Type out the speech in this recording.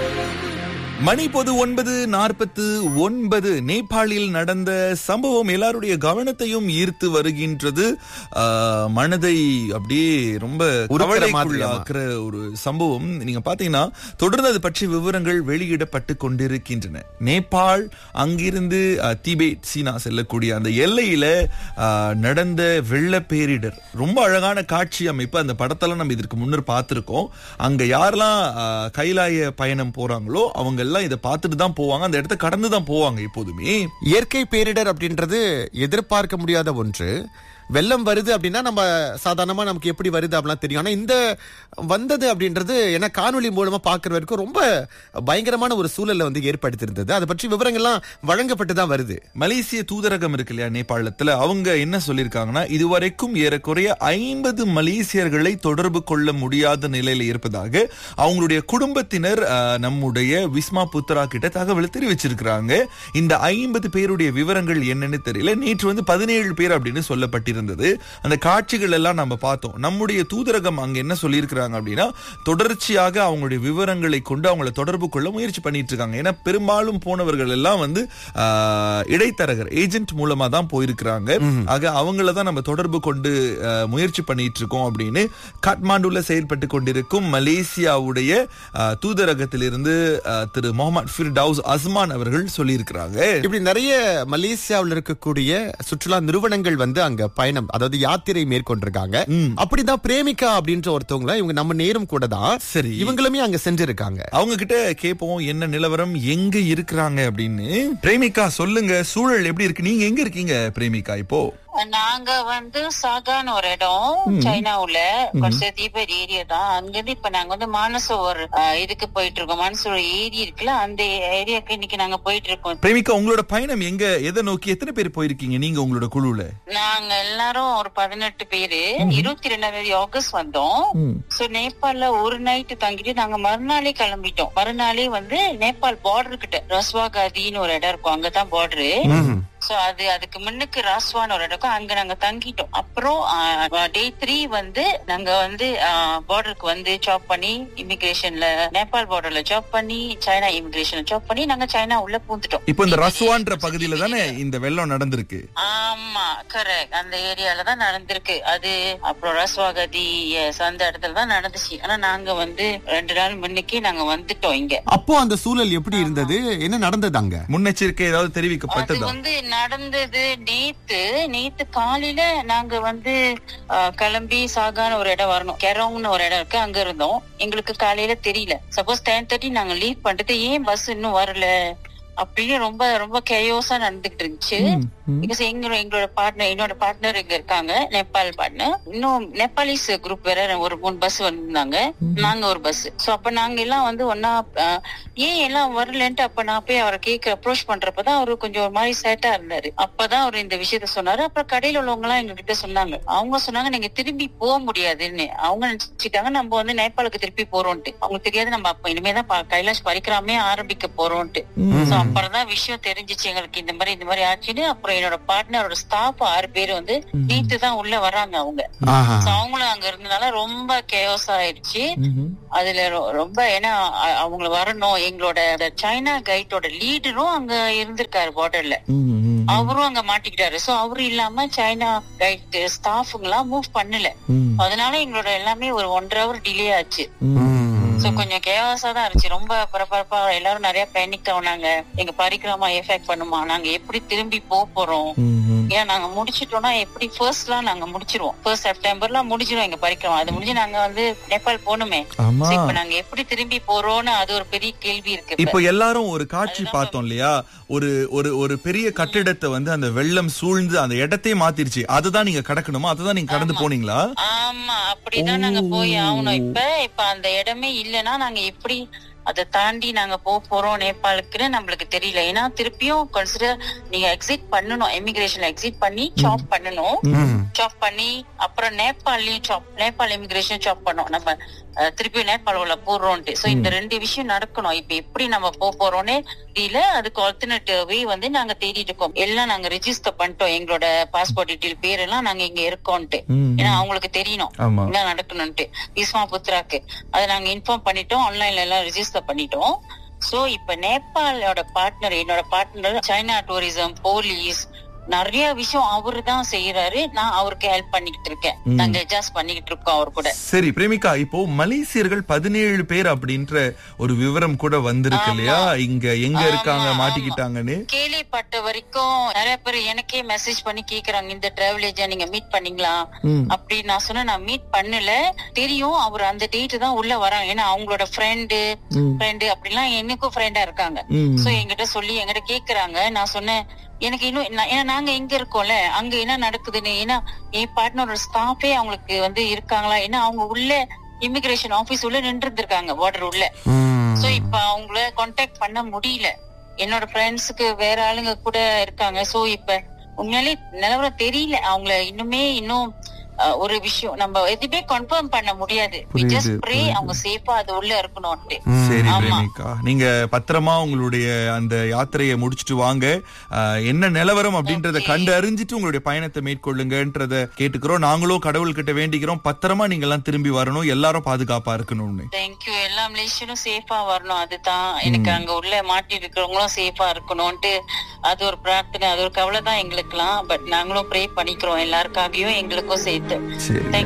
மணி பொது ஒன்பது நாற்பத்து ஒன்பது நேபாளில் நடந்த சம்பவம் எல்லாருடைய கவனத்தையும் ஈர்த்து வருகின்றது ஆ, மனதை அப்படியே ரொம்ப உருக்குற கவலைக்குள்ளாக்குற ஒரு சம்பவம் நீங்க பாத்தீங்கன்னா தொடர்ந்து அது பற்றி விவரங்கள் வெளியிடப்பட்டு கொண்டிருக்கின்றன நேபாள் அங்கிருந்து ஆ, திபெத் சீனா செல்லக்கூடிய அந்த எல்லையில ஆ, நடந்த வெள்ள பேரிடர் ரொம்ப அழகான காட்சி அமைப்பு அந்த படத்தெல்லாம் நம்ம இதற்கு முன்னர் பார்த்திருக்கோம் அங்க யாரெல்லாம் ஆ, கைலாய பயணம் போறாங்களோ அவங்க எல்லாம் இதை பார்த்துட்டு தான் போவாங்க அந்த இடத்த கடந்து தான் போவாங்க எப்போதுமே இயற்கை பேரிடர் அப்படின்றது எதிர்பார்க்க முடியாத ஒன்று வெள்ளம் வருது அப்படின்னா நம்ம சாதாரணமா நமக்கு எப்படி வருது அப்படிலாம் தெரியும் ஆனா இந்த வந்தது அப்படின்றது ஏன்னா காணொளி மூலமா பாக்குற வரைக்கும் ரொம்ப பயங்கரமான ஒரு சூழலை வந்து ஏற்படுத்தியிருந்தது அதை பற்றி விவரங்கள்லாம் வழங்கப்பட்டு தான் வருது மலேசிய தூதரகம் இருக்கு இல்லையா நேபாளத்துல அவங்க என்ன சொல்லியிருக்காங்கன்னா இதுவரைக்கும் ஏறக்குறைய ஐம்பது மலேசியர்களை தொடர்பு கொள்ள முடியாத நிலையில இருப்பதாக அவங்களுடைய குடும்பத்தினர் அஹ், நம்முடைய விஸ்மா புத்ரா கிட்ட தகவல் தெரிவிச்சிருக்கிறாங்க இந்த ஐம்பது பேருடைய விவரங்கள் என்னன்னு தெரியல நேற்று வந்து பதினேழு பேர் அப்படின்னு சொல்லப்பட்டிருந்தது அந்த காட்சிகள் எல்லாம் நம்ம பார்த்தோம் நம்முடைய தூதரகம் அங்க என்ன சொல்லியிருக்கிறாங்க அப்படின்னா தொடர்ச்சியாக அவங்களுடைய விவரங்களை கொண்டு அவங்கள தொடர்பு கொள்ள முயற்சி பண்ணிட்டு இருக்காங்க ஏன்னா பெரும்பாலும் போனவர்கள் எல்லாம் வந்து ஆஹ், இடைத்தரகர் ஏஜென்ட் மூலமா தான் போயிருக்கிறாங்க ஆக அவங்கள தான் நம்ம தொடர்பு கொண்டு ஆஹ், முயற்சி பண்ணிட்டு இருக்கோம் அப்படின்னு காட்மாண்டுல செயல்பட்டு கொண்டிருக்கும் மலேசியாவுடைய ஆஹ், தூதரகத்திலிருந்து ஆஹ், திரு முகமது ஃபிர்டவுஸ் அஸ்மான் அவர்கள் சொல்லியிருக்கிறாங்க இப்படி நிறைய மலேசியாவில் இருக்கக்கூடிய சுற்றுலா நிறுவனங்கள் வந்து அங்க பயணம் அதாவது யாத்திரை மேற்கொண்டிருக்காங்க அப்படிதான் பிரேமிகா அப்படின்ற ஒருத்தவங்கள இவங்க நம்ம நேரும் கூட தான் சரி. இவங்களுமே அங்க சென்றிருக்காங்க அவங்க கிட்ட கேட்போம் என்ன நிலவரம் எங்க இருக்கிறாங்க அப்படின்னு பிரேமிகா சொல்லுங்க சூழல் எப்படி இருக்கு நீங்க எங்க இருக்கீங்க பிரேமிகா இப்போ நாங்க வந்து சாகான்னு ஒரு இடம் சைனாவுல கொஞ்சம் தீபர் ஏரியா தான் அங்கிருந்து இப்ப நாங்க வந்து மானசோவர் அஹ், இதுக்கு போயிட்டு இருக்கோம் மானசோவர் ஏரி இருக்குல்ல அந்த ஏரியாக்கு இன்னைக்கு நாங்க போயிட்டு இருக்கோம் பிரேமிகா உங்களோட பயணம் எங்க எதை நோக்கி எத்தனை பேர் போயிருக்கீங்க நீங்க உங்களோட குழுல நாங்க எல்லாரும் ஒரு பதினெட்டு பேரு இருபத்தி ரெண்டாம் தேதி ஆகஸ்ட் வந்தோம் சோ நேபாள்ல ஒரு நைட் தங்கிட்டு நாங்க மறுநாளே கிளம்பிட்டோம் மறுநாளே வந்து நேபாள் பார்டர் கிட்ட ரஸ்வாகாதின்னு ஒரு இடம் இருக்கும் அங்கதான் பார்டரு சோ அது அதுக்கு முன்னுக்கு ராஸ்வான்னு ஒரு இடம் இருக்கும். அங்க நாங்க தங்கிட்டோம் அப்புறம் டே த்ரீ வந்து நாங்க வந்து பார்டருக்கு வந்து சாப் பண்ணி இமிகிரேஷன்ல நேபாள் பார்டர்ல ஜாப் பண்ணி சைனா இமிகிரேஷன்ல ஜாப் பண்ணி நாங்க சைனா உள்ள பூந்துட்டோம் இப்போ இந்த ரஸ்வான்ற பகுதியில தானே இந்த வெள்ளம் நடந்திருக்கு ஆமா கரெக்ட் அந்த ஏரியால தான் நடந்திருக்கு அது அப்புறம் ரஸ்வாகதி yes, அந்த இடத்துல தான் நடந்துச்சு ஆனா நாங்க வந்து ரெண்டு நாள் முன்னுக்கே நாங்க வந்துட்டோம் இங்க அப்போ அந்த சூழல் எப்படி இருந்தது என்ன நடந்தது அங்க முன்னெச்சரிக்கை ஏதாவது அது தெரிவிக்கப்பட்டதா வந்து நடந்தது நேத்து நேத்து காலையில நாங்க வந்து அஹ், கிளம்பி சாகான ஒரு இடம் வரணும் கெரோங்னு ஒரு இடம் இருக்கு அங்க இருந்தோம் எங்களுக்கு காலையில தெரியல சப்போஸ் டென் தேர்ட்டி நாங்க லீவ் பண்ணிட்டு ஏன் பஸ் இன்னும் வரல அப்படின்னு ரொம்ப ரொம்ப கேயோஸா நடந்துகிட்டு இருந்துச்சு பிகாஸ் எங்க எங்களோட பார்ட்னர் என்னோட பார்ட்னர் இங்க இருக்காங்க நேபாள் பார்ட்னர் இன்னும் நேபாளிஸ் குரூப் வேற ஒரு மூணு பஸ் வந்திருந்தாங்க நாங்க ஒரு பஸ் சோ அப்ப நாங்க எல்லாம் வந்து ஒன்னா அஹ், ஏன் எல்லாம் வரலன்ட்டு அப்ப நான் போய் அவரை கேட்க அப்ரோச் பண்றப்பதான் அவரு கொஞ்சம் ஒரு மாதிரி சேட்டா இருந்தாரு அப்பதான் அவர் இந்த விஷயத்த சொன்னாரு அப்புறம் கடையில உள்ளவங்க எல்லாம் எங்க கிட்ட சொன்னாங்க அவங்க சொன்னாங்க நீங்க திரும்பி போக முடியாதுன்னு அவங்க நினைச்சிட்டாங்க நம்ம வந்து நேபாளுக்கு திருப்பி போறோம்ட்டு அவங்களுக்கு தெரியாது நம்ம அப்ப இனிமேதான் ப- கைலாஷ் பரிக்கிறாமே ஆரம்பிக்க போறோம்ட்டு சோ அப்புறம் தான் விஷயம் தெரிஞ்சிச்சு எங்களுக்கு இந்த மாதிரி இந்த மாதிரி ஆச்சுன்னு அப்புறம் என்னோட பார்ட்னரோட ஸ்டாஃப் ஆறு பேர் வந்து நேத்து தான் உள்ள வராங்க அவங்க ஆஹா. So அவங்களும் அங்க இருந்தனால ரொம்ப கேஸ் ஆயிடுச்சு அதுல ரொ- ரொம்ப ஏன்னா அ- அவங்க வரணும் எங்களோட அந்த சைனா கைட்டோட லீடரும் அங்க இருந்திருக்காரு பார்டர்ல அவரும் அங்க மாட்டிக்கிட்டாரு சோ அவரு இல்லாம சைனா கைட் ஸ்டாஃபுங்க எல்லாம் மூவ் பண்ணல அதனால எங்களோட எல்லாமே ஒரு ஒன்றரை ஹவர் டிலே ஆச்சு சோ கொஞ்சம் கேவஸா தான் இருந்துச்சு ரொம்ப பரபரப்பா எல்லாரும் நிறைய பேனிக் ஆனாங்க எங்க பரிக்கிரமா எஃபெக்ட் பண்ணுமா நாங்க எப்படி திரும்பி போக போறோம் ஏன்னா நாங்க முடிச்சிட்டோம்னா எப்படி ஃபர்ஸ்ட்லாம் நாங்க முடிச்சிருவோம் ஃபர்ஸ்ட் செப்டம்பர்லாம் முடிச்சிருவோம் எங்க பரிக்கிரமா அது முடிஞ்சு நாங்க வந்து நேபாள் போகணுமே ஆமா So, இப்ப நாங்க எப்படி திரும்பி போறோம்னு அது ஒரு பெரிய கேள்வி இருக்கு இப்ப. இப்போ எல்லாரும் ஒரு காட்சி பார்த்தோம் இல்லையா ஒரு ஒரு ஒரு பெரிய கட்டிடத்தை வந்து அந்த வெள்ளம் சூழ்ந்து அந்த இடத்தையே மாத்திருச்சு அதுதான் நீங்க கடக்கணுமா அதுதான் நீங்க கடந்து போனீங்களா ஆமா அப்படிதான் நாங்க போய் ஆகணும் இப்ப இப்ப அந்த இடமே இல்லைன்னா நாங்க எப்படி அதை தாண்டி நாங்க போக போறோம் நேபாளுக்குன்னு நம்மளுக்கு தெரியல ஏன்னா திருப்பியும் கன்சிடர் நீங்க எக்ஸிட் பண்ணணும் எமிகிரேஷன்ல எக்ஸிட் பண்ணி சாப் பண்ணணும் சாப் பண்ணி அப்புறம் நேபாளையும் சாப் நேபாள் இமிகிரேஷன் சாப் பண்ணோம் நம்ம அஹ், திருப்பி நேபாள் உள்ள போடுறோம்ட்டு சோ இந்த ரெண்டு விஷயம் நடக்கணும் இப்ப எப்படி நம்ம போக போறோம்னே தெரியல அதுக்கு ஆல்டர்னேட்டிவ் வே வந்து நாங்க தேடிட்டு இருக்கோம் எல்லாம் நாங்க ரெஜிஸ்டர் பண்ணிட்டோம் எங்களோட பாஸ்போர்ட் டீட்டெயில் பேர் எல்லாம் நாங்க இங்க இருக்கோம்ட்டு ம். ஏன்னா அவங்களுக்கு தெரியணும் ஆமா என்ன நடக்கணும்ட்டு விஸ்மா புத்ராக்கு அதை நாங்க இன்ஃபார்ம் பண்ணிட்டோம் ஆன்லைன்ல எல்லாம் ரெஜிஸ்டர் பண்ணிட்டோம் சோ இப்ப நேபாளோட பார்ட்னர் என்னோட பார்ட்னர் சைனா டூரிசம் போலீஸ் நிறைய விஷயம் அவரு தான் செய்யறாரு நான் அவருக்கு ஹெல்ப் பண்ணிக்கிட்டு இருக்கேன் ம். நாங்க அட்ஜஸ்ட் பண்ணிக்கிட்டு இருக்கோம் அவர் கூட சரி பிரேமிகா இப்போ மலேசியர்கள் பதினேழு பேர் அப்படின்ற ஒரு விவரம் கூட வந்திருக்கு ஆமா. இல்லையா இங்க எங்க ஆமா, இருக்காங்க ஆமா. மாட்டிக்கிட்டாங்கன்னு கேள்விப்பட்ட வரைக்கும் நிறைய பேர் எனக்கே மெசேஜ் பண்ணி கேக்குறாங்க இந்த டிராவல் ஏஜென்ட் நீங்க மீட் பண்ணீங்களா ம். அப்படி நான் சொன்னேன் நான் மீட் பண்ணல தெரியும் அவர் அந்த டேட் தான் உள்ள வராங்க ஏன்னா அவங்களோட ஃப்ரெண்டு ம். ஃப்ரெண்டு அப்படிலாம் எனக்கும் ஃப்ரெண்டா இருக்காங்க ம். சோ என்கிட்ட சொல்லி என்கிட்ட கேக்குறாங்க நான் சொன்னேன் எனக்கு இன்னும் நான்- ஏன்னா நாங்க எங்க இருக்கோம்ல அங்க என்ன நடக்குதுன்னு ஏன்னா என் பார்ட்னரோட ஸ்டாஃபே அவங்களுக்கு வந்து இருக்காங்களா ஏன்னா அவங்க உள்ள இமிகிரேஷன் ஆபீஸ் உள்ள நின்று இருந்திருக்காங்க பார்டர் உள்ள ம். சோ இப்ப அவங்கள கான்டாக்ட் பண்ண முடியல என்னோட ஃப்ரெண்ட்ஸுக்கு வேற ஆளுங்க கூட இருக்காங்க சோ இப்ப உண்மையாலே நிலவரம் தெரியல அவங்கள இன்னுமே இன்னும் அஹ், ஒரு விஷயம் நம்ம எதுவுமே கன்ஃபார்ம் பண்ண முடியாது புரியுது, ஜஸ்ட் ப்ரே புரியுது. அவங்க சேஃபா அது உள்ள இருக்கணும்ட்டு சரி ஆமா. பிரேமிகா நீங்க பத்திரமா உங்களுடைய அந்த யாத்திரையை முடிச்சிட்டு வாங்க ஆஹ், என்ன நிலவரம் அப்படின்றத Okay. கண்டு அறிஞ்சிட்டு உங்களுடைய பயணத்தை மேற்கொள்ளுங்கன்றத கேட்டுக்கிறோம் நாங்களும் கடவுள்கிட்ட வேண்டிக்கிறோம் பத்திரமா நீங்க எல்லாம் திரும்பி வரணும் எல்லாரும் பாதுகாப்பா இருக்கணும்னு தேங்க்யூ எல்லா மலேசியனும் சேஃபா வரணும் அதுதான் எனக்கு அங்க உள்ள மாட்டி இருக்கிறவங்களும் சேஃபா இருக்கணும்ட்டு அது ஒரு பிரார்த்தனை அது ஒரு கவலை தான் எங்களுக்குலாம் பட் நாங்களும் ப்ரே பண்ணிக்கிறோம் எல்லாருக்காகவும் எங்களுக்கும் சேர்த்து சரி